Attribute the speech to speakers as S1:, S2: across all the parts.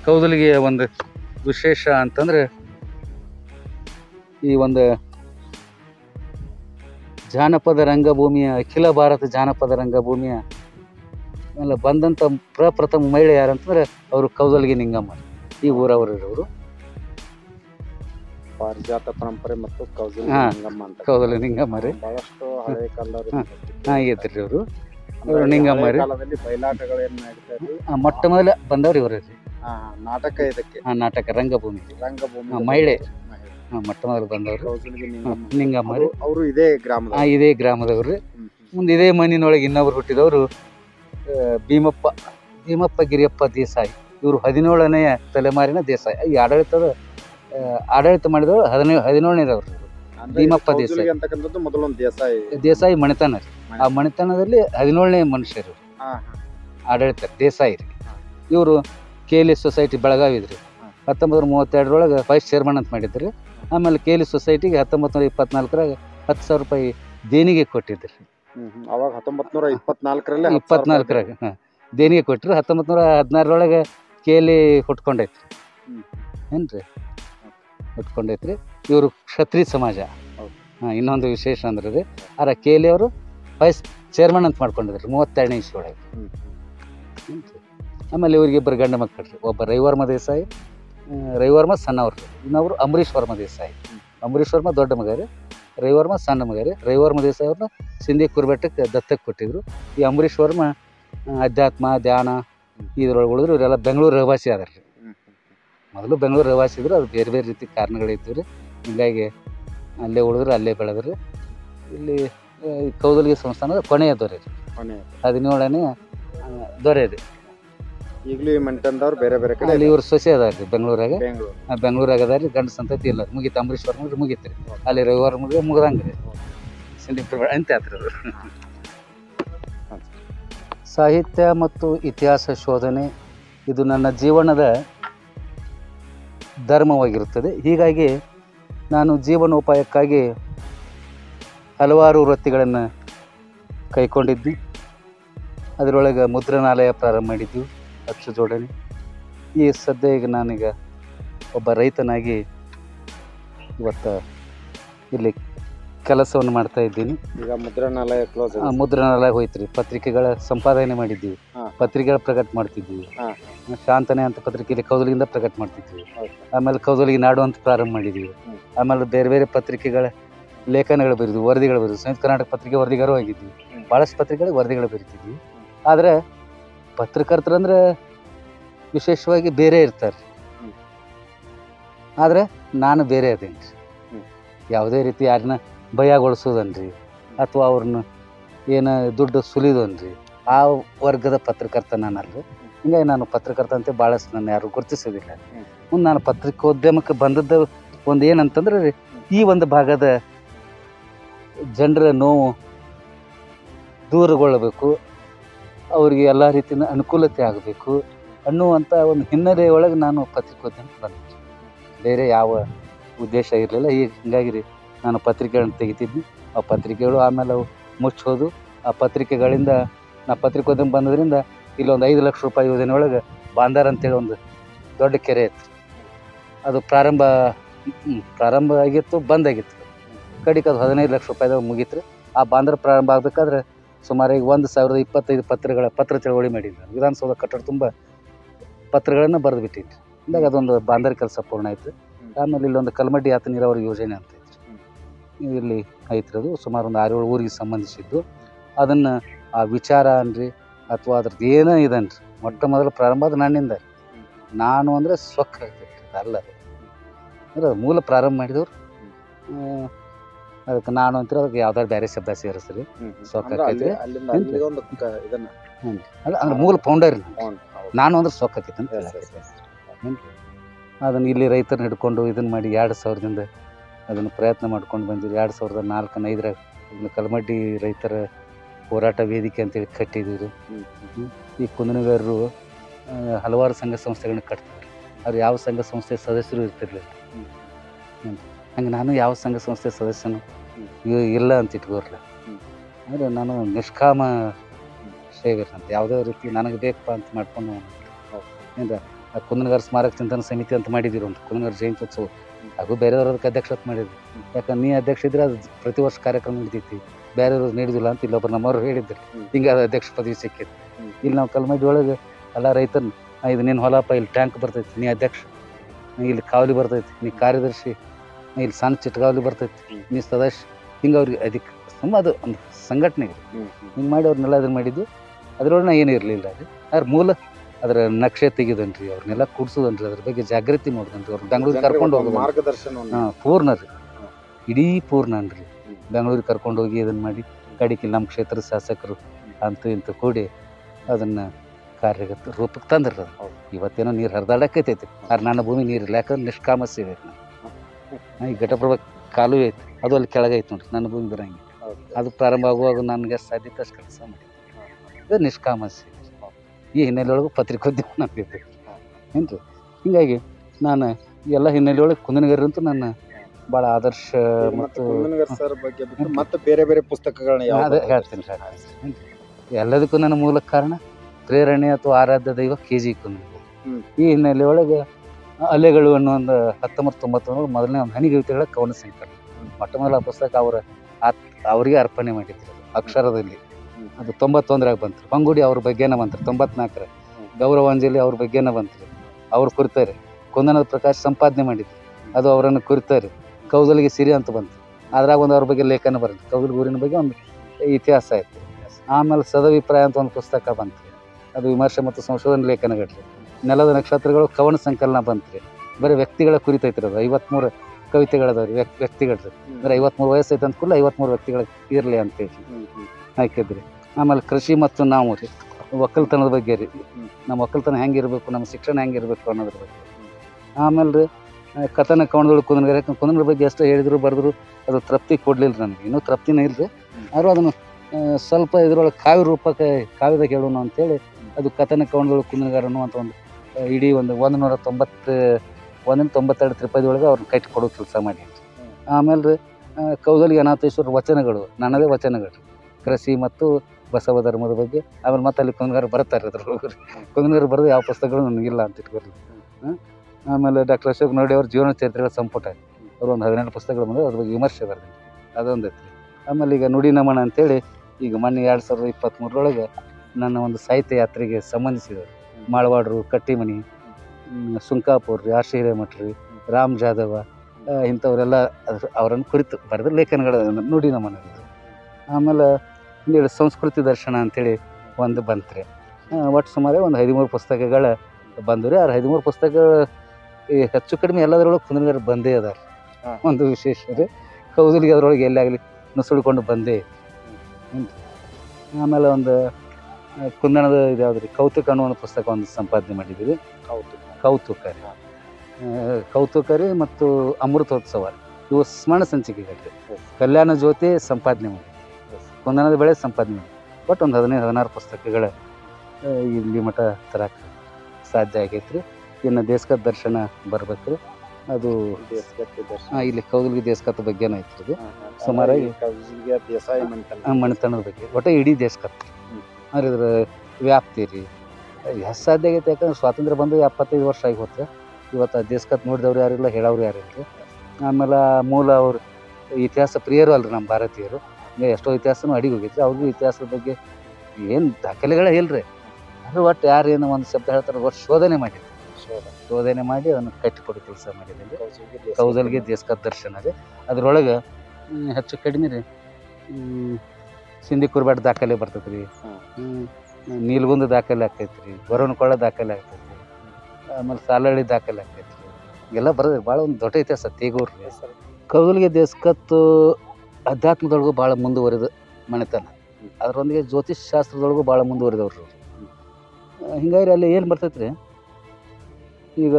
S1: ಕೌದಲಿಗೆಯ ಒಂದು ವಿಶೇಷ ಅಂತಂದ್ರೆ ಈ ಒಂದು ಜಾನಪದ ರಂಗಭೂಮಿಯ ಅಖಿಲ ಭಾರತ ಜಾನಪದ ರಂಗಭೂಮಿಯ ಆಮೇಲೆ ಬಂದಂಥ ಪ್ರಪ್ರಥಮ ಮಹಿಳೆ ಯಾರಂತಂದ್ರೆ ಅವರು ಕೌದಲಿಗೆ ನಿಂಗಮ್ಮ ಈ ಊರವರು ಇರೋರು
S2: ಪಾರಿಜಾತ ಪರಂಪರೆ ಮತ್ತು ಕೌಜಲ್
S1: ಹಾ.
S2: ನಿಂಗಮ್ಮ ಅಂತ
S1: ಕೌದಲಿ ನಿಂಗಮ್ಮ ರೀ
S2: ಬಹಳಷ್ಟು ಹಳೆ ಕಾಲದವ್ರು
S1: ಹಾ.
S2: ಇದ್ದಿದ್ದು.
S1: ಹಾಂ ಐತ್ರಿ ಅವರು
S2: ಅಂದ್ರೆ
S1: ಇವ್ರು
S2: ಈ
S1: ನಿಂಗಮ್ಮ
S2: ಹಳೆ
S1: ರೀ.
S2: ಕಾಲದಲ್ಲಿ ಬಯಲಾಟಗಳು ಏನ್ ನಡೀತಾ ಇದ್ವು
S1: ಮೊಟ್ಟ ಮೊದಲ ಬಂದವ್ರು ಇವರು ರೀ
S2: ಹಾ, ನಾಟಕ ಇದಕ್ಕೆ
S1: ಆ ನಾಟಕ ರಂಗಭೂಮಿ
S2: ರಂಗಭೂಮಿ
S1: ಹಾ, ಮಹಿಳೆ. ಹಾಂ ಮೊಟ್ಟ ಮೊದಲು ಬಂದವರು
S2: ಕೌಜಲ್ಗಿ
S1: ಹಾಂ
S2: ನಿಂಗಮ್ಮ
S1: ನಿಂಗಮ್ಮ ರೀ
S2: ಅವರು ಇದೇ ಗ್ರಾಮದ
S1: ಆ, ಇದೇ ಗ್ರಾಮದವ್ರು ರೀ ಮುಂದೆ ಇದೇ ಮಣ್ಣಿನೊಳಗೆ ಇನ್ನೊಬ್ರು ಹುಟ್ಟಿದವರು ಆ, ಭೀಮಪ್ಪ ಭೀಮಪ್ಪ ಗಿರಿಯಪ್ಪ ದೇಸಾಯಿ ಇವರು ಹದಿನೇಳನೆಯ ತಲೆಮಾರಿನ ದೇಸಾಯಿ ಈ ಆಡಳಿತದ ಆ, ಆಡಳಿತ ಮಾಡಿದವರು ಹದಿನೇ ಹದಿನೇಳನೇದವ್ರು ಇವ್ರು. ಭೀಮಪ್ಪ ದೇಸಾಯಿ.
S2: ಅಂತಕ್ಕಂಥದ್ದು ಮೊದಲೊಂದು ದೇಸಾಯಿ
S1: ದೇಸಾಯಿ ಮಣಿತನ ರೀ ಆ ಮಣಿತನದಲ್ಲಿ ಹದಿನೇಳನೇ ಮನುಷ್ಯರು
S2: ಹಾ, ಹಾ.
S1: ಆಡಳಿತ ದೇಸಾಯಿ ರೀ
S2: ಹಾ.
S1: ಇವರು ಕೇಲಿ ಸೊಸೈಟಿ ಬೆಳಗಾವಿ ಇದ್ರಿ
S2: ಹಾ.
S1: ಹತ್ತೊಂಬತ್ತು ಮೂವತ್ತೆರಡರೊಳಗೆ ವೈಸ್ ಚೇರ್ಮನ್ ಅಂತ ಮಾಡಿದ್ರಿ ಆಮೇಲೆ ಕೇಲಿ ಸೊಸೈಟಿಗೆ ಹತ್ತೊಂಬತ್ತು ನೂರ ಇಪ್ಪತ್ನಾಲ್ಕರಾಗ ಹತ್ತು ಸಾವಿರ ರೂಪಾಯಿ ದೇಣಿಗೆ ಕೊಟ್ಟಿದ್ರಿ
S2: ಹ್ಮ್, ಹ್ಮ್. ಅವಾಗ ಹತ್ತೊಂಬತ್ ನೂರ ಇಪ್ಪತ್ನಾಲ್ಕರಲ್ಲಿ
S1: ಇಪ್ಪತ್ನಾಲ್ಕರಾಗ ಹಾಂ ದೇಣಿಗೆ ಕೊಟ್ಟರು ಹತ್ತೊಂಬತ್ತು ನೂರ ಹದಿನಾರರೊಳಗೆ ಕೇಲಿ ಹುಟ್ಕೊಂಡೈತ್ರಿ
S2: ಹ್ಮ್.
S1: ಏನ್ರಿ ಹುಟ್ಕೊಂಡೈತ್ರಿ ಇವರು ಕ್ಷತ್ರಿಯ ಸಮಾಜ
S2: ಹೌದು.
S1: ಹಾಂ ಇನ್ನೊಂದು ವಿಶೇಷ ಅಂದ್ರೆ ರೀ ಆರ ಕೇಲಿ ಅವರು ವೈಸ್ ಚೇರ್ಮನ್ ಅಂತ ಮಾಡ್ಕೊಂಡಿದ್ರಿ ಮೂವತ್ತೆರಡನೇ ಇಸ್ವಿ ಒಳಗೆ
S2: ಹ್ಮ್.
S1: ಏನ್ರಿ? ಆಮೇಲೆ ಇವ್ರಿಗೆ ಇಬ್ಬರು ಗಂಡ ಮಕ್ಕಳು ರೀ ಒಬ್ಬ ರವಿವರ್ಮ ದೇಸಾಯಿ ಆ, ರವಿವರ್ಮ ಸಣ್ಣವ್ರು ರೀ ಇನ್ನೊಬ್ರು ಅಂಬರೀಷ್ ವರ್ಮ ದೇಸಾಯಿ
S2: ಹ್ಮ್.
S1: ಅಂಬರೀಷ್ ವರ್ಮ ದೊಡ್ಡ ಮಗ ರೀ ರವಿವರ್ಮ ಸಣ್ಣ ಮಗ ರೀ ರವಿವರ್ಮ ದೇಸಾಯಿ ಅವ್ರನ್ನ ಸಿಂಧಿ ಕುರ್ಬೆಟ್ಟಕ್ಕೆ ದತ್ತಕ್ಕೆ ಕೊಟ್ಟಿದ್ರು ಈ ಅಂಬರೀಷ್ ವರ್ಮ ಆ, ಅಧ್ಯಾತ್ಮ ಧ್ಯಾನ ಇದ್ರೊಳಗೆ ಉಳಿದ್ರು ಇವರೆಲ್ಲ ಬೆಂಗಳೂರು ರಹವಾಸಿ ಅದಾರ ರೀ
S2: ಹ್ಮ್, ಹ್ಮ್.
S1: ಮೊದಲು ಬೆಂಗಳೂರು ರಹವಾಸಿ ಇದ್ರು ಅದು ಬೇರೆ ಬೇರೆ ರೀತಿ ಕಾರಣಗಳಿದ್ವು ರೀ ಹೀಗಾಗಿ ಅಲ್ಲೇ ಉಳಿದ್ರು ಅಲ್ಲೇ ಬೆಳೆದ್ರು ಇಲ್ಲಿ ಆ, ಈ ಕೌದಲಿಗೆ ಸಂಸ್ಥಾನದ ಕೊನೆಯ ದೊರೆ ರೀ
S2: ಕೊನೆ
S1: ಹದಿನೇಳನೇ ಆ, ದೊರೆ ರೀ
S2: ಈಗಲೂ ಈ ಮಂಟನ್ದವ್ರು ಬೇರೆ ಬೇರೆ ಕಡೆ
S1: ಅಲ್ಲಿ ಇವ್ರ ಸೊಸೆ ಅದಾರ ರೀ ಬೆಂಗಳೂರಾಗ
S2: ಬೆಂಗಳೂರು
S1: ಆ, ಬೆಂಗಳೂರಾಗ ಅದಾರ ರೀ ಗಂಡ ಸಂತತಿ ಇಲ್ಲ ಮುಗೀತು ಅಂಬರೀಷ್ ವರ್ಮ ಮುಗೀತು ರೀ ಅಲ್ಲಿ ರವಿವಾರ ಮುಗಿ ಮುಗ್ದಂಗೆ ರೀ ಸಿಂಧಿ ಪ್ರಭಾ ಅಂತ ಆತ್ರಿ ಅದು ಸಾಹಿತ್ಯ ಮತ್ತು ಇತಿಹಾಸ ಶೋಧನೆ ಇದು ನನ್ನ ಜೀವನದ ಧರ್ಮವಾಗಿರುತ್ತದೆ ಹೀಗಾಗಿ ನಾನು ಜೀವನೋಪಾಯಕ್ಕಾಗಿ ಹಲವಾರು ವೃತ್ತಿಗಳನ್ನು ಕೈಕೊಂಡಿದ್ವಿ ಅದರೊಳಗೆ ಮುದ್ರಣಾಲಯ ಪ್ರಾರಂಭ ಮಾಡಿದ್ವಿ ಅಚ್ಚು ಜೋಡಣೆ ಈ ಸದ್ಯ ಈಗ ನಾನೀಗ ಒಬ್ಬ ರೈತನಾಗಿ ಇವತ್ತು ಇಲ್ಲಿ ಕೆಲಸವನ್ನು ಮಾಡ್ತಾ ಇದ್ದೀನಿ
S2: ಈಗ ಮುದ್ರಣಾಲಯ ಕ್ಲೋಸ್
S1: ಆ, ಮುದ್ರಣಾಲಯ ಹೋಯ್ತು ರೀ ಪತ್ರಿಕೆಗಳ ಸಂಪಾದನೆ ಮಾಡಿದ್ದೀವಿ
S2: ಹಾ.
S1: ಪತ್ರಿಕೆಗಳ ಪ್ರಕಟ ಮಾಡ್ತಿದ್ವಿ
S2: ಹಾ.
S1: ಶಾಂತನೆ ಅಂತ ಪತ್ರಿಕೆಯಲ್ಲಿ ಕೌದಲಿಗಿಂದ ಪ್ರಕಟ ಮಾಡ್ತಿದ್ವಿ
S2: ಹೌದು.
S1: ಆಮೇಲೆ ಕೌದಲಿಗೆ ನಾಡು ಅಂತ ಪ್ರಾರಂಭ ಮಾಡಿದ್ವಿ
S2: ಹ್ಮ್.
S1: ಆಮೇಲೆ ಬೇರೆ ಬೇರೆ ಪತ್ರಿಕೆಗಳ ಲೇಖನಗಳು ಬರೆದ್ವಿ ವರದಿಗಳು ಬರೆದ್ವಿ ಸಂಯುಕ್ತ ಕರ್ನಾಟಕ ಪತ್ರಿಕೆ ವರದಿಗಾರು ಆಗಿದ್ವಿ
S2: ಹ್ಮ್.
S1: ಭಾಳಷ್ಟು ಪತ್ರಿಕೆಗಳಿಗೆ ವರದಿಗಳು ಬರಿತಿದ್ವಿ ಆದರೆ ಪತ್ರಕರ್ತರಂದ್ರೆ ವಿಶೇಷವಾಗಿ ಬೇರೆ ಇರ್ತಾರೆ
S2: ಹ್ಮ್.
S1: ಆದರೆ ನಾನು ಬೇರೆ ಅದೇನು ರೀ
S2: ಹ್ಮ್.
S1: ಯಾವುದೇ ರೀತಿ ಯಾರನ್ನ ಭಯಗೊಳಿಸೋದನ್ರಿ ಅಥವಾ ಅವ್ರನ್ನ ಏನು ದುಡ್ಡು ಸುಲಿದನ್ರಿ ಆ ವರ್ಗದ ಪತ್ರಕರ್ತ ನಾನಲ್ರಿ ಹಿಂಗಾಗಿ ನಾನು ಪತ್ರಕರ್ತ ಅಂತ ಭಾಳಷ್ಟು ನನ್ನ ಯಾರು ಗುರುತಿಸೋದಿಲ್ಲ
S2: ಹ್ಮ್.
S1: ಮುಂದೆ ನಾನು ಪತ್ರಿಕೋದ್ಯಮಕ್ಕೆ ಬಂದದ್ದು ಒಂದು ಏನಂತಂದ್ರೆ ರೀ ಈ ಒಂದು ಭಾಗದ ಜನರ ನೋವು ದೂರಗೊಳ್ಳಬೇಕು ಅವರಿಗೆ ಎಲ್ಲ ರೀತಿಯ ಅನುಕೂಲತೆ ಆಗಬೇಕು ಅನ್ನುವಂಥ ಒಂದು ಹಿನ್ನೆಲೆ ಒಳಗೆ ನಾನು ಪತ್ರಿಕೋದ್ಯಮಕ್ಕೆ ಬಂದೆ ಬೇರೆ ಯಾವ ಉದ್ದೇಶ ಇರಲಿಲ್ಲ ಈಗ ಹಿಂಗಾಗಿ ರೀ ನಾನು ಪತ್ರಿಕೆಗಳನ್ನು ತೆಗಿತಿದ್ವಿ ಆ ಪತ್ರಿಕೆಗಳು ಆಮೇಲೆ ಅವು ಮುಚ್ಚೋದು ಆ ಪತ್ರಿಕೆಗಳಿಂದ ನಾ ಪತ್ರಿಕೋದ್ಯಮ ಬಂದದ್ರಿಂದ ಇಲ್ಲೊಂದು ಐದು ಲಕ್ಷ ರೂಪಾಯಿ ಯೋಜನೆ ಒಳಗೆ ಬಾಂದಾರ್ ಅಂತೇಳಿ ಒಂದು ದೊಡ್ಡ ಕೆರೆ ಇತ್ತು ಅದು ಪ್ರಾರಂಭ ಹ್ಮ್, ಪ್ರಾರಂಭ ಆಗಿತ್ತು ಬಂದಾಗಿತ್ತು ಕಡಿಗೆ ಅದು ಹದಿನೈದು ಲಕ್ಷ ರೂಪಾಯಿದಾಗ ಮುಗೀತು ರೀ ಆ ಬಾಂದರ್ ಪ್ರಾರಂಭ ಆಗಬೇಕಾದ್ರೆ ಸುಮಾರು ಈಗ ಒಂದು ಸಾವಿರದ ಇಪ್ಪತ್ತೈದು ಪತ್ರಗಳ ಪತ್ರ ಚಳವಳಿ ಮಾಡಿದ್ದೆ ವಿಧಾನಸೌಧ ಕಟ್ಟಡ ತುಂಬ ಪತ್ರಗಳನ್ನು ಬರೆದು ಬಿಟ್ಟಿದ್ದೆ ಹಿಂಗಾಗಿ ಅದೊಂದು ಬಾಂದರ್ ಕೆಲಸ ಪೂರ್ಣ ಆಯ್ತು ಆಮೇಲೆ ಇಲ್ಲೊಂದು ಕಲ್ಮಡ್ಡಿ ಆತ ನೀರಾವರಿ ಯೋಜನೆ ಅಂತ ಐತ್ರಿ ಇಲ್ಲಿ ಐತ್ರಿ ಅದು ಸುಮಾರು ಒಂದು ಆರು ಏಳು ಊರಿಗೆ ಸಂಬಂಧಿಸಿದ್ದು ಅದನ್ನು ಆ ವಿಚಾರ ಅನ್ರಿ ಅಥವಾ ಅದ್ರದ್ದು ಏನೋ ಇದನ್ರಿ ಮೊಟ್ಟ ಮೊದಲು ಪ್ರಾರಂಭ ಅದು ನನ್ನಿಂದ ರೀ. ನಾನು ಅಂದರೆ ಸೊಕ್ಕ ಆಗ್ತೈತಿ ಅಲ್ಲ ಅದು. ಅಂದ್ರೆ ಅದು ಮೂಲ ಪ್ರಾರಂಭ ಮಾಡಿದವ್ರು ಆ, ಅದಕ್ಕೆ ನಾನು ಅಂತೀರ ಅದಕ್ಕೆ ಯಾವ್ದಾದ್ರು ಬೇರೆ ಶಬ್ದ ಸೇರಿಸ್ರಿ ಸೊಕ್ಕ
S2: ಅಂದ್ರೆ ಅಲ್ಲಿ-
S1: ಆಕೈತ್ರಿ?
S2: ಅಲ್ಲಿಂದ
S1: ಏನ್ರಿ?
S2: ಅಲ್ಲಿಗೆ ಒಂದು ಕ- ಇದನ್ನ
S1: ಅಲ್ಲ ಅಂದ್ರೆ ಮೂಲ ಫೌಂಡರ್
S2: ಹೌದು, ಹೌದು.
S1: ನಾನು ಅಂದ್ರೆ ಸೊಕ್ಕ ಆಕೈತೆ ಅಂತ
S2: Yes,
S1: ಹೇಳಕ್ಕೆ
S2: yes, yes.
S1: ಅದನ್ನು ಇಲ್ಲಿ ರೈತರನ್ನ ಹಿಡ್ಕೊಂಡು ಇದನ್ನು ಮಾಡಿ ಎರಡು ಸಾವಿರದಿಂದ ಅದನ್ನು ಪ್ರಯತ್ನ ಮಾಡ್ಕೊಂಡು ಬಂದಿರಿ ಎರಡು ಸಾವಿರದ ನಾಲ್ಕನ ಐದರಾಗ ಇದನ್ನು ಕಲ್ಮಡ್ಡಿ ರೈತರ ಹೋರಾಟ ವೇದಿಕೆ ಅಂತೇಳಿ ಕಟ್ಟಿದ್ದೀವಿ ರೀ
S2: ಹ್ಮ್, ಹ್ಮ್.
S1: ಈ ಕುಂದನಗಾರರು ಆ, ಹಲವಾರು ಸಂಘ ಸಂಸ್ಥೆಗಳನ್ನ ಕಟ್ತಾರೆ ಅವ್ರು ಯಾವ ಸಂಘ ಸಂಸ್ಥೆ ಸದಸ್ಯರು ಇರ್ತಿರ್ಲಿಲ್ಲ
S2: ಹ್ಮ್.
S1: ಹ್ಮ್. ಹಂಗೆ ನಾನು ಯಾವ ಸಂಘ ಸಂಸ್ಥೆ ಸದಸ್ಯನು
S2: ಹ್ಮ್.
S1: ಇ- ಇಲ್ಲ ಅಂತ ಇಟ್ಕೋರ್ಲ
S2: ಹ್ಮ್.
S1: ಅಂದರೆ ನಾನು ನಿಷ್ಕಾಮ ಸೇವೆ ಅಂತ ಯಾವುದೇ ರೀತಿ ನನಗೆ ಬೇಕಪ್ಪ ಅಂತ ಮಾಡ್ಕೊಂಡು
S2: ಹೌದು.
S1: ಏನ್ರ ಆ ಕುಂದನಗಾರ ಸ್ಮಾರಕ ಚಿಂತನ ಸಮಿತಿ ಅಂತ ಮಾಡಿದಿರು ಒಂದು ಕುಂದನಗಾರ ಜಯಂತ್ಯೋತ್ಸವ ಹಾಗೂ ಬೇರೆಯವ್ರ ಅದಕ್ಕೆ ಅಧ್ಯಕ್ಷತೆ ಮಾಡಿದ್ರು ಯಾಕಂದ್ರೆ ನೀ ಅಧ್ಯಕ್ಷ ಇದ್ರೆ ಅದು ಪ್ರತಿ ವರ್ಷ ಕಾರ್ಯಕ್ರಮ ನಡೀತೈತಿ ಬೇರೆಯವ್ರು ನೀಡಿದಿಲ್ಲ ಅಂತ ಇಲ್ಲೊಬ್ರು ನಮ್ಮವ್ರು ಹೇಳಿದ್ರು
S2: ಹ್ಮ್.
S1: ಹಿಂಗೆ ಅದು ಅಧ್ಯಕ್ಷ ಪದವಿ ಸಿಕ್ಕಿತ್ತು
S2: ಹ್ಮ್.
S1: ಇಲ್ಲಿ ನಾವು ಕಲ್ಮಡಿ ಒಳಗೆ ಎಲ್ಲ ರೈತನ "ಆ, ಇದು ನಿನ್ನ ಹೊಲಪ್ಪ ಇಲ್ಲಿ ಟ್ಯಾಂಕ್ ಬರ್ತೈತಿ ನೀ ಅಧ್ಯಕ್ಷ ನೀ ಇಲ್ಲಿ ಕಾವಲಿ ಬರ್ತೈತಿ ನೀ ಕಾರ್ಯದರ್ಶಿ ನೀ ಇಲ್ಲಿ ಸಣ್ಣ ಚಿಟ್ಟಗಾವಲಿ ಬರ್ತೈತಿ
S2: ಹ್ಮ್.
S1: ನೀ ಸದಸ್ಯ ಹಿಂಗೆ ಅವ್ರಿಗೆ ಅದಕ್ಕೆ ಸುಮ್ಮ ಅದು ಒಂದು ಸಂಘಟನೆ ಇದೆ
S2: ಹ್ಮ್ ಹ್ಮ್
S1: ಹಿಂಗೆ ಮಾಡಿ ಅವ್ರನ್ನೆಲ್ಲ ಅದನ್ನ ಮಾಡಿದ್ದು ಅದ್ರೊಳಗೆ ಏನೂ ಇರಲಿಲ್ಲ ಅದು ಅದ್ರ ಮೂಲ ಅದರ ನಕ್ಷೆ ತೆಗಿದನ್ರಿ ಅವ್ರನ್ನೆಲ್ಲ ಕೂಡ್ಸೋದನ್ರಿ ಅದ್ರ ಬಗ್ಗೆ ಜಾಗೃತಿ ಮಾಡೋದನ್ರಿ ಅವ್ರು ಬೆಂಗಳೂರಿಗೆ
S2: ಜನರಿಗೆ
S1: ಕರ್ಕೊಂಡು
S2: ಒಂದು
S1: ಹೋಗೋದು
S2: ಮಾರ್ಗದರ್ಶನವನ್ನು
S1: ಹಾಂ ಪೂರ್ಣ ರೀ
S2: ಹ್ಮ್.
S1: ಇಡೀ ಪೂರ್ಣ ಅನ್ರಿ
S2: ಹ್ಮ್.
S1: ಬೆಂಗಳೂರಿಗೆ ಕರ್ಕೊಂಡು ಹೋಗಿ ಅದನ್ನ ಮಾಡಿ ಕಡಿಕೆ ನಮ್ಮ ಕ್ಷೇತ್ರದ ಶಾಸಕರು ಅಂತೂ ಇಂತೂ ಕೂಡಿ ಅದನ್ನ ಕಾರ್ಯಗತ ರೂಪಕ್ಕೆ ತಂದ್ರಿ ಅದು
S2: ಹೌದು.
S1: ಇವತ್ತೇನೋ ನೀರು ಹರಿದಾಡಕೈತೈತಿ ಆದ್ರೆ ನನ್ನ ಭೂಮಿ ನೀರು ಇಲ್ಲ ಯಾಕಂದ್ರೆ ನಿಷ್ಕಾಮಸ್ಯ ಐತಿ ನಾನು ಈ ಘಟಪ್ರಭಾ ಕಾಲುವೆ ಐತಿ ಅದು ಅಲ್ಲಿ ಕೆಳಗೈತಿ ನೋಡ್ರಿ ನನ್ನ ಭೂಮಿ ಬರಂಗಿಲ್ಲ
S2: ಹೌದು.
S1: ಅದು ಪ್ರಾರಂಭ ಆಗುವಾಗ ನನಗೆ ಸಾಧ್ಯತೆ ಅಷ್ಟು ಕೆಲಸ ಮಾಡಿ ಇದು ನಿಷ್ಕಾಮಸ್ಯ ಈ ಹಿನ್ನೆಲೆಯೊಳಗೆ ಪತ್ರಿಕೋದ್ಯಮ ನಂಬಿದ್ದೆ ಏನ್ರಿ ಹಿಂಗಾಗಿ ನಾನು ಎಲ್ಲ ಹಿನ್ನೆಲೆಯೊಳಗೆ ಕುಂದನಗರಂತೂ ನನ್ನ ಭಾಳ ಆದರ್ಶ
S2: ಈಗ ಮತ್ತೆ
S1: ಮತ್ತು
S2: ಕುಂದನಗರ್ ಸರ್ ಬಗ್ಗೆ ಬಿಟ್ಟು ಮತ್ತೆ ಬೇರೆ ಬೇರೆ ಪುಸ್ತಕಗಳನ್ನ ಯಾವ
S1: ಅದೇ ಹೇಳ್ತೀನಿ ಸರ್ ಎಲ್ಲದಕ್ಕೂ ನನ್ನ ಮೂಲ ಕಾರಣ ಪ್ರೇರಣೆ ಅಥವಾ ಆರಾಧ್ಯ ದೈವ ಕೆ ಜಿ ಕುಂದನಗರ
S2: ಹ್ಮ್.
S1: ಈ ಹಿನ್ನೆಲೆಯೊಳಗೆ ಅಲೆಗಳು ಅನ್ನೋ ಒಂದು ಹತ್ತೊಂಬತ್ತು ತೊಂಬತ್ತೊಂದು ಮೊದಲನೇ ಒಂದು ಹನಿಗವಿತೆಗಳ ಕವನ ಸಂಕಲನ ಮೊಟ್ಟ ಮೊದಲ ಪುಸ್ತಕ ಅವರ ಆತ್ ಅವರಿಗೆ ಅರ್ಪಣೆ ಮಾಡಿದ್ರು ಅದು ಅಕ್ಷರದಲ್ಲಿ
S2: ಹ್ಮ್.
S1: ಅದು ತೊಂಬತ್ತೊಂದರಾಗ ಬಂತು ಪಂಗುಡಿ ಅವ್ರ ಬಗ್ಗೆನ ಬಂತ್ರಿ ತೊಂಬತ್ನಾಲ್ಕರ ಗೌರವಾಂಜಲಿ ಅವ್ರ ಬಗ್ಗೆನ ಬಂತ್ರಿ ಅವ್ರ ಕುರಿತಾರೆ ಕುಂದನದ ಪ್ರಕಾಶ್ ಸಂಪಾದನೆ ಮಾಡಿದ್ರು ಅದು ಅವರನ್ನು ಕುರಿತಾರೆ ಕೌದಲಿಗೆ ಸಿರಿ ಅಂತ ಬಂತು ಅದ್ರಾಗ ಒಂದು ಅವ್ರ ಬಗ್ಗೆ ಲೇಖನ ಬರುತ್ತೆ ಕೌದಲ್ ಊರಿನ ಬಗ್ಗೆ ಒಂದು ಇತಿಹಾಸ ಆಯ್ತು ಆಮೇಲೆ ಸದಭಿಪ್ರಾಯ ಅಂತ ಒಂದು ಪುಸ್ತಕ ಬಂತು ಅದು ವಿಮರ್ಶೆ ಮತ್ತು ಸಂಶೋಧನೆ ಲೇಖನಗಳ್ರಿ ನೆಲದ ನಕ್ಷತ್ರಗಳು ಕವನ ಸಂಕಲನ ಬಂತ್ರಿ ಬರೀ ವ್ಯಕ್ತಿಗಳ ಕುರಿತೈತ್ರಿ ಅದು ಐವತ್ಮೂರು ಕವಿತೆಗಳದಾವ್ರಿ ವ್ಯಕ್ತಿ ವ್ಯಕ್ತಿಗಳ್ರಿ ಅಂದ್ರೆ ಐವತ್ಮೂರು ವಯಸ್ಸೈತೆ ಅಂತ ಕೂಡ ಐವತ್ಮೂರು ವ್ಯಕ್ತಿಗಳ ಇರಲಿ ಅಂತೇಳಿ
S2: ಹ್ಮ್ ಹ್ಮ್
S1: ಹಾಕಿದ್ರಿ ಆಮೇಲೆ ಕೃಷಿ ಮತ್ತು ನಾವು ರೀ ಒಕ್ಕಲ್ತನದ ಬಗ್ಗೆ ರೀ ನಮ್ಮ ಒಕ್ಕಲ್ತನ ಹೆಂಗಿರ್ಬೇಕು ನಮ್ಮ ಶಿಕ್ಷಣ ಹೆಂಗಿರ್ಬೇಕು ಅನ್ನೋದ್ರ ಬಗ್ಗೆ ಆಮೇಲೆ ರೀ ಆ, ಕಥನ ಕವನಗಳು ಕುಂದನಗರ ಯಾಕಂದ್ರೆ ಕುಂದನಗರ ಬಗ್ಗೆ ಎಷ್ಟು ಹೇಳಿದ್ರು ಬರೆದ್ರು ಅದು ತೃಪ್ತಿ ಕೊಡ್ಲಿಲ್ಲ ನನಗೆ ಇನ್ನೂ ತೃಪ್ತಿನೇ ಇಲ್ರಿ ಆದ್ರೂ ಅದನ್ನು ಆ, ಸ್ವಲ್ಪ ಇದ್ರೊಳಗೆ ಕಾವ್ಯ ರೂಪಕ್ಕೆ ಕಾವ್ಯದಾಗ ಹೇಳೋಣ ಅಂತೇಳಿ ಅದು ಕಥನ ಕವನಗಳು ಕುಂದನಗರ ಅನ್ನುವಂಥ ಒಂದು ಆ, ಇಡೀ ಒಂದು ಒಂದು ನೂರ ತೊಂಬತ್ತು ಒಂದರಿಂದ ತೊಂಬತ್ತೆರಡು ತ್ರಿಪದಿ ಒಳಗೆ ಅವ್ರನ್ನ ಕಟ್ಟಿ ಕೊಡೋ ಕೆಲಸ ಮಾಡಿ ಆಮೇಲೆ ರೀ ಆ, ಕೌದಲಿಗೆ ಅನಾಥೇಶ್ವರ ವಚನಗಳು ನನ್ನದೇ ವಚನಗಳು ಕೃಷಿ ಮತ್ತು ಬಸವ ಧರ್ಮದ ಬಗ್ಗೆ ಆಮೇಲೆ ಮತ್ತೆ ಅಲ್ಲಿ ಕುಂದಗಾರ ಬರ್ತಾರೆ ಅದ್ರೊಳಗೆ ಕುಂದಗಾರ ಬರೆದು ಯಾವ ಪುಸ್ತಕಗಳು ನನಗಿಲ್ಲ ಅಂತ ಇಟ್ಕೊಳ್ರಿ ಹಾಂ ಆಮೇಲೆ ಡಾಕ್ಟರ್ ಅಶೋಕ್ ನೋಡಿ ಅವ್ರ ಜೀವನ ಚರಿತ್ರೆಗಳ ಸಂಪುಟ ಅವ್ರು ಒಂದು ಹದಿನೆಂಟು ಪುಸ್ತಕಗಳು ಬಂದು ಅದ್ರ ಬಗ್ಗೆ ವಿಮರ್ಶೆ ಬರೆದಿದ್ದಾರೆ ಅದೊಂದು ಐತ್ರಿ ಆಮೇಲೆ ಈಗ ನುಡಿ ನಮನ ಅಂತೇಳಿ ಈಗ ಮೊನ್ನೆ ಎರಡು ಸಾವಿರದ ಇಪ್ಪತ್ತ್ಮೂರರೊಳಗೆ ನನ್ನ ಒಂದು ಸಾಹಿತ್ಯ ಯಾತ್ರೆಗೆ ಸಂಬಂಧಿಸಿದವರು ಮಾಳವಾಡ್ರು ಕಟ್ಟಿಮನಿ ಹ್ಮ್, ಸುಂಕಾಪುರ್ ರೀ ಆರ್ ಶ್ರೀ ಹಿರೇಮಠ ರೀ ರಾಮ್ ಜಾಧವ ಆ, ಇಂಥವರೆಲ್ಲ ಅದ್ರ ಅವರನ್ನು ಕುರಿತು ಬರೆದ ಲೇಖನಗಳ ನುಡಿ ನಮನ ಇದು ಆಮೇಲೆ ಹಿಂದೇಳಿ ಸಂಸ್ಕೃತಿ ದರ್ಶನ ಅಂತೇಳಿ ಒಂದು ಬಂತ್ರಿ ಆ, ಒಟ್ಟು ಸುಮಾರು ಒಂದು ಹದಿಮೂರು ಪುಸ್ತಕಗಳ ಬಂದ್ರಿ ಆ ಹದಿಮೂರು ಪುಸ್ತಕ ಈ ಹೆಚ್ಚು ಕಡಿಮೆ ಎಲ್ಲದರೊಳಗೆ ಕುಂದನಗರ ಬಂದೇ ಅದಾರ
S2: ಹಾ.
S1: ಒಂದು ವಿಶೇಷ ರೀ ಕೌದಲಿಗೆ ಅದರೊಳಗೆ ಎಲ್ಲೇ ಆಗಲಿ ನುಸುಳ್ಕೊಂಡು ಬಂದೇ ಹ್ಞೂ ಆಮೇಲೆ ಒಂದು ಆ, ಕುಂದಣದ ಇದು ಯಾವ್ದು ರೀ ಕೌತುಕ ಅನ್ನೋ ಒಂದು ಪುಸ್ತಕ ಒಂದು ಸಂಪಾದನೆ ಮಾಡಿದ್ದೀವಿ
S2: ಹೌದು
S1: ಕೌತುಕ ರೀ ಆ, ಕೌತುಕ ರೀ ಮತ್ತು ಅಮೃತೋತ್ಸವ ಇವು ಸ್ಮರಣ ಸಂಚಿಕೆಗಳು ರೀ ಕಲ್ಯಾಣ ಜ್ಯೋತಿ ಸಂಪಾದನೆ ಮಾಡಿ ಕುಂದನದ ಬೆಳೆ ಸಂಪಾದನೆ ಮಾಡಿ ಒಟ್ಟು ಒಂದು ಹದಿನೈದು ಹದಿನಾರು ಪುಸ್ತಕಗಳ ಆ, ಇಲ್ಲಿ ಮಠ ತರಕ್ಕೆ ಸಾಧ್ಯ ಆಗೈತೆ ರೀ ಇನ್ನು ದೇಶದ ದರ್ಶನ ಬರ್ಬೇಕು ರೀ ಅದು
S2: ದೇಶಗತಿ ದರ್ಶನ
S1: ಆ, ಇಲ್ಲಿ ಕೌದಲಿಗೆ ದೇಶಕತ್ತ ಬಗ್ಗೆನೂ ಐತ್ರಿ ಇದು
S2: ಹಾ, ಹಾ.
S1: ಸುಮಾರಾಗಿ
S2: ಅದೇ ಕೌಜಿಗೆ ದೇಸಾಯಿ ಮನೆತನ
S1: ಆ ಮನೆತನದ ಬಗ್ಗೆ ಒಟ್ಟು ಇಡೀ ದೇಶಕತ್ತ
S2: ಹ್ಮ್.
S1: ಅಂದ್ರೆ ಇದ್ರ ವ್ಯಾಪ್ತಿ ರೀ ಎಷ್ಟು ಸಾಧ್ಯ ಆಗೈತೆ ಯಾಕಂದ್ರೆ ಸ್ವಾತಂತ್ರ್ಯ ಬಂದು ಎಪ್ಪತ್ತೈದು ವರ್ಷ ಆಗಿ ಹೋದ್ರೆ ಇವತ್ತು ಆ ದೇಶಕತ್ ನೋಡಿದವ್ರು ಯಾರಿಲ್ಲ ಹೇಳೋರು ಯಾರಿಲ್ಲ ರೀ ಆಮೇಲೆ ಆ ಮೂಲ ಅವ್ರು ಇತಿಹಾಸ ಪ್ರಿಯರು ಅಲ್ರಿ ನಮ್ಮ ಭಾರತೀಯರು ಈಗ ಎಷ್ಟೋ ಇತಿಹಾಸನೂ ಅಡಿಗೆ ಹೋಗೈತ್ರಿ ಅವ್ರಿಗೂ ಇತಿಹಾಸದ ಬಗ್ಗೆ ಏನು ದಾಖಲೆಗಳೇ ಇಲ್ರಿ ಅಂದ್ರೆ ಒಟ್ಟು ಯಾರು ಏನೋ ಒಂದು ಶಬ್ದ ಹೇಳ್ತಾರೆ ಒಟ್ಟು ಶೋಧನೆ ಮಾಡಿದ್ರು
S2: ಶೋಧ.
S1: ಶೋಧನೆ ಮಾಡಿ ಅದನ್ನು ಕಟ್ಟಿಕೊಡೋ ಕೆಲಸ ಮಾಡಿದ್ದೀನಿ
S2: ಕೌಜಿಗೆ ದೇಸಾಯಿ
S1: ಕೌದಲ್ಗೆ ದೇಶಕತ್ ದರ್ಶನ ರೀ ಅದ್ರೊಳಗೆ ಹ್ಮ್, ಹೆಚ್ಚು ಕಡಿಮೆ ರೀ ಹ್ಮ್, ಸಿಂಧಿ ಕುರ್ಬಾಟ್ ದಾಖಲೆ ಬರ್ತೈತೆ ರೀ
S2: ಹ್ಮ್.
S1: ನೀಲ್ಗುಂದ ದಾಖಲೆ ಆಕೈತೆ ರೀ ಗೊರವನಕೊಳ್ಳ ದಾಖಲೆ ಆಗ್ತೈತೆ ರೀ ಆಮೇಲೆ ಸಾಲಹಳ್ಳಿ ದಾಖಲೆ ಆಕೈತೆ ರೀ ಎಲ್ಲ ಬರೋದು ಭಾಳ ಒಂದು ದೊಡ್ಡ ಇತಿಹಾಸ ತೇಗೂರು ರೀ
S2: ಹೆಸರು.
S1: ಕೌದಲ್ಗೆ ದೇಶಕತ್ತು ಅಧ್ಯಾತ್ಮದೊಳಗೂ ಭಾಳ ಮುಂದುವರಿದ ಮನೆತನ ಅದರೊಂದಿಗೆ ಜ್ಯೋತಿಷ್ ಶಾಸ್ತ್ರದೊಳಗೂ ಭಾಳ ಮುಂದುವರಿದವ್ರು ಆ, ಹಿಂಗಾಗಿ ಅಲ್ಲಿ ಏನು ಬರ್ತೈತೆ ರೀ ಈಗ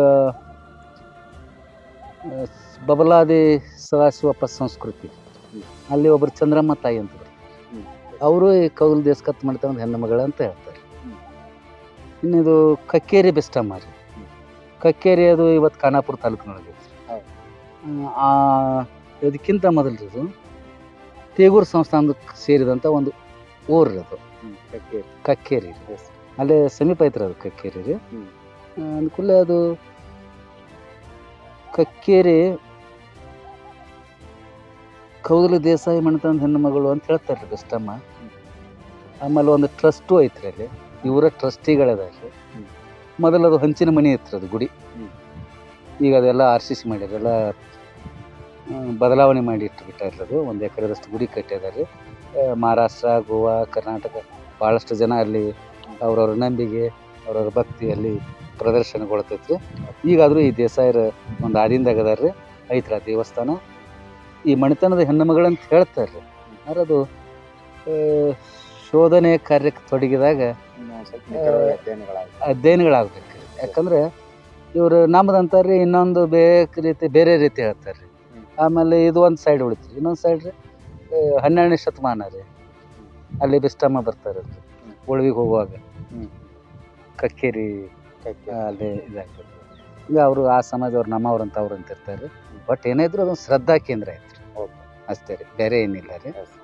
S1: ಆ, ಬಬಲಾದಿ ಸದಾಶಿವಪ್ಪ ಸಂಸ್ಕೃತಿ ಅಲ್ಲಿ ಒಬ್ಬರು ಚಂದ್ರಮ್ಮ ತಾಯಿ ಅಂತ ಬರ್ತಾರೆ
S2: ಹ್ಮ್.
S1: ಅವರು ಈ ಕೌಲ್ ದೇಶಕತ್ ಮಾಡ್ತಾ ಒಂದು ಹೆಣ್ಣು ಮಗಳ ಅಂತ ಹೇಳ್ತಾರೆ
S2: ಹ್ಮ್.
S1: ಇನ್ನಿದು ಕಕ್ಕೇರಿ ಬೆಸ್ಟಮ್ಮ ರೀ
S2: ಹ್ಮ್.
S1: ಕಕ್ಕೇರಿ ಅದು ಇವತ್ತು ಖಾನಾಪುರ ತಾಲೂಕಿನೊಳಗೆ ಐತಿ
S2: ಹೌದು.
S1: ಆ ಇದಕ್ಕಿಂತ ಮೊದಲು ಇದು ತೇಗೂರು ಸಂಸ್ಥಾನಕ್ಕೆ ಸೇರಿದಂಥ ಒಂದು ಊರು ರೀ ಅದು
S2: ಹ್ಮ್. ಕಕ್ಕೇರಿ.
S1: ಕಕ್ಕೇರಿ ರೀ
S2: Yes.
S1: ಅಲ್ಲೇ ಸಮೀಪ ಐತ್ರಿ ಅದು ಕಕ್ಕೇರಿ ರೀ
S2: ಹ್ಮ್.
S1: ಅನುಕೂಲ ಅದು ಕಕ್ಕೇರಿ ಕೌದಲ ದೇಸಾಯಿ ಮಣ್ತಂದ ಹೆಣ್ಣು ಮಗಳು ಅಂತ ಹೇಳ್ತಾರೆ ಬೆಸ್ಟಮ್ಮ ಆಮೇಲೆ ಒಂದು ಟ್ರಸ್ಟು ಐತ್ರಿ ಅಲ್ಲಿ ಇವರ ಟ್ರಸ್ಟಿಗಳದಾರಿ
S2: ಹ್ಮ್.
S1: ಮೊದಲು ಅದು ಹಂಚಿನ ಮನೆ ಇತ್ತು ಅದು ಗುಡಿ
S2: ಹ್ಮ್.
S1: ಈಗ ಅದೆಲ್ಲ ಆರ್ ಸಿ ಸಿ ಮಾಡ್ಯಾರ ಎಲ್ಲ ಆ, ಬದಲಾವಣೆ ಮಾಡಿ ಇಟ್ಟು ಬಿಟ್ಟಾರ ಅದು ಒಂದು ಎಕರೆದಷ್ಟು ಗುಡಿ ಕಟ್ಟಿದ್ದಾರೆ ಮಹಾರಾಷ್ಟ್ರ ಗೋವಾ ಕರ್ನಾಟಕ ಭಾಳಷ್ಟು ಜನ ಅಲ್ಲಿ ಅವ್ರವ್ರ ನಂಬಿಕೆ ಅವ್ರವ್ರ ಭಕ್ತಿ ಅಲ್ಲಿ ಪ್ರದರ್ಶನಗೊಳ್ತೈತ್ರಿ ಈಗಾದರೂ ಈ ದೇಸಾಯರ ಒಂದು ಆದಿಂದಾಗ ಅದಾರ ಐತ್ರ ದೇವಸ್ಥಾನ ಈ ಮಣಿತನದ ಹೆಣ್ಣು ಮಗಳಂತ ಹೇಳ್ತಾರೆ ಆದ್ರೆ ಅದು ಆ, ಶೋಧನೆ ಕಾರ್ಯಕ್ಕೆ ತೊಡಗಿದಾಗ
S2: ಇನ್ನು ಸ್ವಲ್ಪ ನಿಖರವಾಗಿ ಅಧ್ಯಯನಗಳಾಗ್ತವೆ.
S1: ಅಧ್ಯಯನಗಳಾಗ್ಬೇಕು ಯಾಕಂದ್ರೆ ಇವರು ನಮ್ಮದಂತಾರ್ರಿ ಇನ್ನೊಂದು ಬೇರೆ ರೀತಿ ಬೇರೆ ರೀತಿ ಹೇಳ್ತಾರೆ ರೀ
S2: ಹ್ಮ್.
S1: ಆಮೇಲೆ ಇದು ಒಂದು ಸೈಡ್ ಉಳಿತು ಇನ್ನೊಂದು ಸೈಡ್ ರೀ ಆ, ಹನ್ನೆರಡನೇ ಶತಮಾನ ರೀ ಅಲ್ಲಿ ಬಿಷ್ಟಮ್ಮ ಬರ್ತಾರೆ ಅಲ್ಲಿ
S2: ಹ್ಮ್.
S1: ಉಳ್ವಿಗೆ ಹೋಗುವಾಗ
S2: ಹ್ಮ್.
S1: ಕಕ್ಕೇರಿ
S2: ಕೈಕೆ.
S1: ಆ, ಅಲ್ಲಿ ಇದಾಗ್ತದೆ ಈಗ ಅವರು ಆ ಸಮಾಜದವ್ರು ನಮ್ಮವ್ರು ಅಂತ ಅವ್ರು ಅಂತ ಇರ್ತಾರೆ ಬಟ್ ಏನೇ ಇದ್ರು ಅದೊಂದು ಶ್ರದ್ಧಾ ಕೇಂದ್ರ ಐತ್ರಿ
S2: ಹೌದು.
S1: ಅಷ್ಟೇ ರೀ ಬೇರೆ ಏನಿಲ್ಲ ರೀ
S2: Yes.